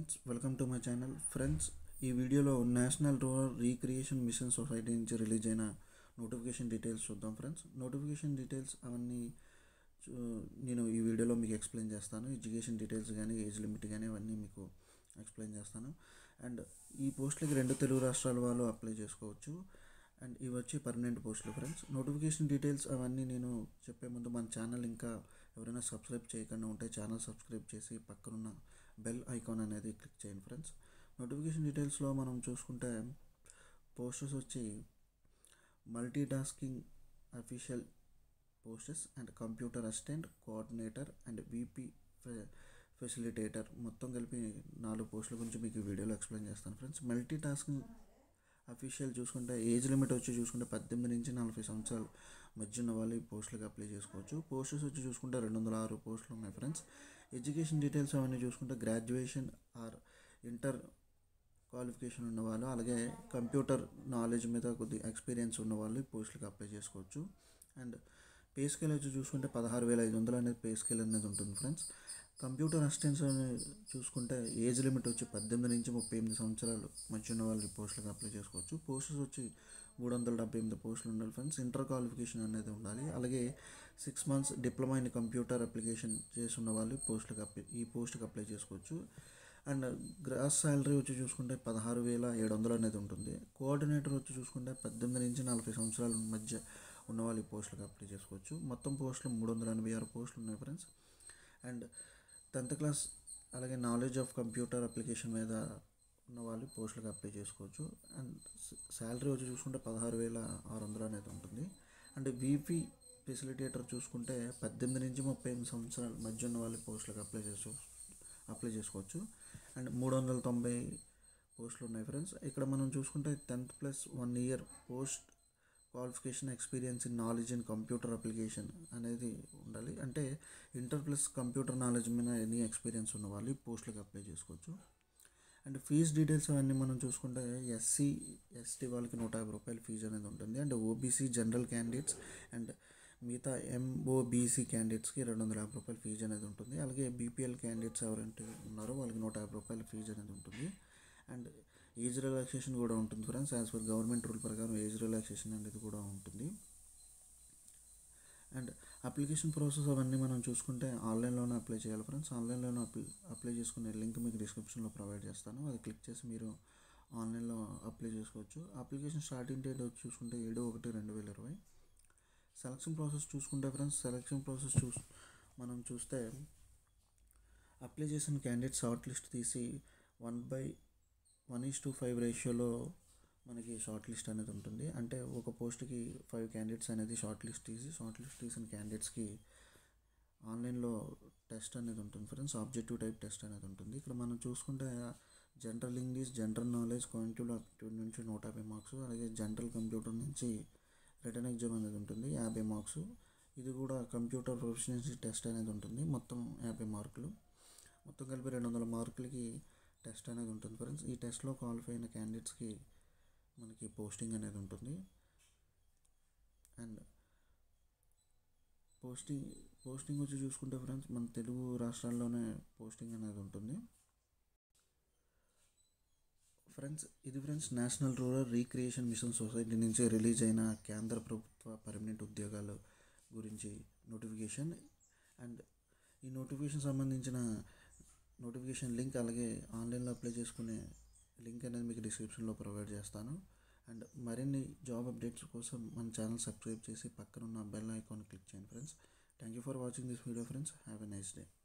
friends welcome to my channel friends ఈ వీడియోలో national rural recreation mission society నుంచి release అయిన నోటిఫికేషన్ డీటెయిల్స్ చూద్దాం ఫ్రెండ్స్ నోటిఫికేషన్ డీటెయిల్స్ అవన్నీ చూ- నేను ఈ వీడియోలో మీకు ఎక్స్ప్లెయిన్ చేస్తాను ఎడ్యుకేషన్ డీటెయిల్స్ కానీ ఏజ్ లిమిట్ కానీ అవన్నీ మీకు ఎక్స్ప్లెయిన్ చేస్తాను అండ్ ఈ పోస్టులకి రెండు తెలుగు రాష్ట్రాల వాళ్ళు అప్లై చేసుకోవచ్చు అండ్ ఇవి వచ్చి పర్మనెంట్ పోస్టులు ఫ్రెండ్స్ నోటిఫికేషన్ డీటెయిల్స్ అవన్నీ నేను చెప్పే ముందు మన ఛానల్ ఇంకా ఎవరైనా సబ్స్క్రైబ్ చేయకుండా ఉంటే ఛానల్ సబ్స్క్రైబ్ చేసి పక్కనున్న బెల్ ఐకాన్ అనేది క్లిక్ చేయండి ఫ్రెండ్స్ నోటిఫికేషన్ డీటెయిల్స్లో మనం చూసుకుంటే పోస్టర్స్ వచ్చి multi tasking official posts and computer assistant coordinator and VP facilitator మొత్తం కలిపి నాలుగు పోస్టుల గురించి మీకు ఈ వీడియోలో ఎక్స్ప్లెయిన్ చేస్తాను ఫ్రెండ్స్ మల్టీ టాస్కింగ్ అఫీషియల్ చూసుకుంటే ఏజ్ లిమిట్ వచ్చి చూసుకుంటే పద్దెనిమిది నుంచి నలభై సంవత్సరాలు మధ్య ఉన్న వాళ్ళు ఈ పోస్టులకు అప్లై చేసుకోవచ్చు పోస్టర్స్ వచ్చి చూసుకుంటే రెండు వందల ఆరు పోస్టులు ఉన్నాయి ఫ్రెండ్స్ ఎడ్యుకేషన్ డీటెయిల్స్ అవన్నీ చూసుకుంటే గ్రాడ్యుయేషన్ ఆర్ ఇంటర్ క్వాలిఫికేషన్ ఉన్న వాళ్ళు అలాగే కంప్యూటర్ నాలెడ్జ్ మీద కొద్ది ఎక్స్పీరియన్స్ ఉన్న వాళ్ళు ఈ పోస్టులకు అప్లై చేసుకోవచ్చు అండ్ పే స్కేల్ వచ్చి చూసుకుంటే పదహారు వేల ఐదు వందలు అనేది పే స్కేల్ అనేది ఉంటుంది ఫ్రెండ్స్ కంప్యూటర్ అసిస్టెంట్స్ చూసుకుంటే ఏజ్ లిమిట్ వచ్చి పద్దెనిమిది నుంచి ముప్పై ఎనిమిది సంవత్సరాలు మధ్య ఉన్న వాళ్ళు ఈ పోస్టులకు అప్లై చేసుకోవచ్చు పోస్టర్స్ వచ్చి మూడు వందల డెబ్బై ఎనిమిది పోస్టులు ఉండాలి ఫ్రెండ్స్ ఇంటర్ క్వాలిఫికేషన్ అనేది ఉండాలి అలాగే six months diploma in computer application చేస్తున్న వాళ్ళు ఈ పోస్టులకు అప్లై ఈ పోస్ట్కి అప్లై చేసుకోవచ్చు అండ్ గ్రాస్ శాలరీ వచ్చి చూసుకుంటే పదహారు వేల ఏడు వందలు అనేది ఉంటుంది కోఆర్డినేటర్ వచ్చి చూసుకుంటే పద్దెనిమిది నుంచి నలభై సంవత్సరాల మధ్య ఉన్న వాళ్ళు ఈ పోస్టులకు అప్లై చేసుకోవచ్చు మొత్తం పోస్టులు మూడు వందల ఎనభై ఆరు పోస్టులు ఉన్నాయి ఫ్రెండ్స్ అండ్ టెన్త్ క్లాస్ అలాగే నాలెడ్జ్ ఆఫ్ కంప్యూటర్ అప్లికేషన్ మీద ఉన్న వాళ్ళు పోస్టులకు అప్లై చేసుకోవచ్చు అండ్ శాలరీ వచ్చి చూసుకుంటే పదహారు వేల ఆరు వందలు అనేది ఉంటుంది అండ్ వీపీ ఫెసిలిటేటర్ చూసుకుంటే పద్దెనిమిది నుంచి ముప్పై ఎనిమిది సంవత్సరాల మధ్య ఉన్న వాళ్ళు పోస్టులకు అప్లై చేసుకో అప్లై చేసుకోవచ్చు అండ్ మూడు వందల తొంభై పోస్టులు ఉన్నాయి ఫ్రెండ్స్ ఇక్కడ మనం చూసుకుంటే tenth plus one year post qualification experience in knowledge in computer application అనేది ఉండాలి అంటే ఇంటర్ ప్లస్ కంప్యూటర్ నాలెడ్జ్ మీద ఎనీ ఎక్స్పీరియన్స్ ఉన్న వాళ్ళు ఈ పోస్టులకు అప్లై చేసుకోవచ్చు అండ్ ఫీజ్ డీటెయిల్స్ అవన్నీ మనం చూసుకుంటే ఎస్సీ ఎస్టీ వాళ్ళకి నూట యాభై రూపాయల ఫీజు అనేది ఉంటుంది and OBC general candidates and మిగతా ఎంఓబీసీ క్యాండిడేట్స్కి రెండు వందల యాభై రూపాయల ఫీజు అనేది ఉంటుంది అలాగే బీపీఎల్ క్యాండిడేట్స్ ఎవరైతే ఉన్నారో వాళ్ళకి నూట యాభై రూపాయల ఫీజు అనేది ఉంటుంది అండ్ ఏజ్ రిలాక్సేషన్ కూడా ఉంటుంది friends as per government rule ప్రకారం ఏజ్ రిలాక్సేషన్ అనేది కూడా ఉంటుంది అండ్ అప్లికేషన్ ప్రాసెస్ అవన్నీ మనం చూసుకుంటే ఆన్లైన్లోనే అప్లై చేయాలి ఫ్రెండ్స్ ఆన్లైన్లోనే అప్లై అప్లై చేసుకునే లింక్ మీకు డిస్క్రిప్షన్లో ప్రొవైడ్ చేస్తాను అది క్లిక్ చేసి మీరు ఆన్లైన్లో అప్లై చేసుకోవచ్చు అప్లికేషన్ స్టార్టింగ్ డేట్ వచ్చి చూసుకుంటే ఏడు ఒకటి రెండు వేల ఇరవై సెలక్షన్ ప్రాసెస్ చూసుకుంటే ఫ్రెండ్స్ సెలక్షన్ ప్రాసెస్ చూస్ మనం చూస్తే అప్లై చేసిన క్యాండిడేట్ షార్ట్ లిస్ట్ తీసి one by one is to five రేషియోలో మనకి షార్ట్ లిస్ట్ అనేది ఉంటుంది అంటే ఒక పోస్ట్కి ఫైవ్ క్యాండిడేట్స్ అనేది షార్ట్ లిస్ట్ తీసి షార్ట్ లిస్ట్ తీసిన క్యాండిడేట్స్కి ఆన్లైన్లో టెస్ట్ అనేది ఉంటుంది ఫ్రెండ్స్ ఆబ్జెక్టివ్ టైప్ టెస్ట్ అనేది ఉంటుంది ఇక్కడ మనం చూసుకుంటే general English general knowledge quantitative aptitude నుంచి నూట యాభై మార్క్స్ అలాగే జనరల్ కంప్యూటర్ నుంచి రిటర్న్ ఎగ్జామ్ అనేది ఉంటుంది యాభై మార్క్స్ ఇది కూడా కంప్యూటర్ ప్రొఫిషియన్సీ టెస్ట్ అనేది ఉంటుంది మొత్తం యాభై మార్కులు మొత్తం కలిపి రెండు వందల మార్కులకి టెస్ట్ అనేది ఉంటుంది ఫ్రెండ్స్ ఈ టెస్ట్లో క్వాలిఫై అయిన క్యాండిడేట్స్కి మనకి పోస్టింగ్ అనేది ఉంటుంది అండ్ పోస్టింగ్ పోస్టింగ్ వచ్చి చూసుకుంటే ఫ్రెండ్స్ మన తెలుగు రాష్ట్రాల్లోనే పోస్టింగ్ అనేది ఉంటుంది ఫ్రెండ్స్ ఇది friends national rural recreation mission society నుంచి రిలీజ్ అయిన కేంద్ర ప్రభుత్వ పర్మనెంట్ ఉద్యోగాల గురించి నోటిఫికేషన్ అండ్ ఈ నోటిఫికేషన్ సంబంధించిన నోటిఫికేషన్ లింక్ అలాగే ఆన్లైన్లో అప్లై చేసుకునే లింక్ అనేది మీకు డిస్క్రిప్షన్లో ప్రొవైడ్ చేస్తాను అండ్ మరిన్ని జాబ్ అప్డేట్స్ కోసం మన ఛానల్ సబ్స్క్రైబ్ చేసి పక్కన ఉన్న బెల్ ఐకాన్ క్లిక్ చేయండి friends thank you for watching this video friends have a nice day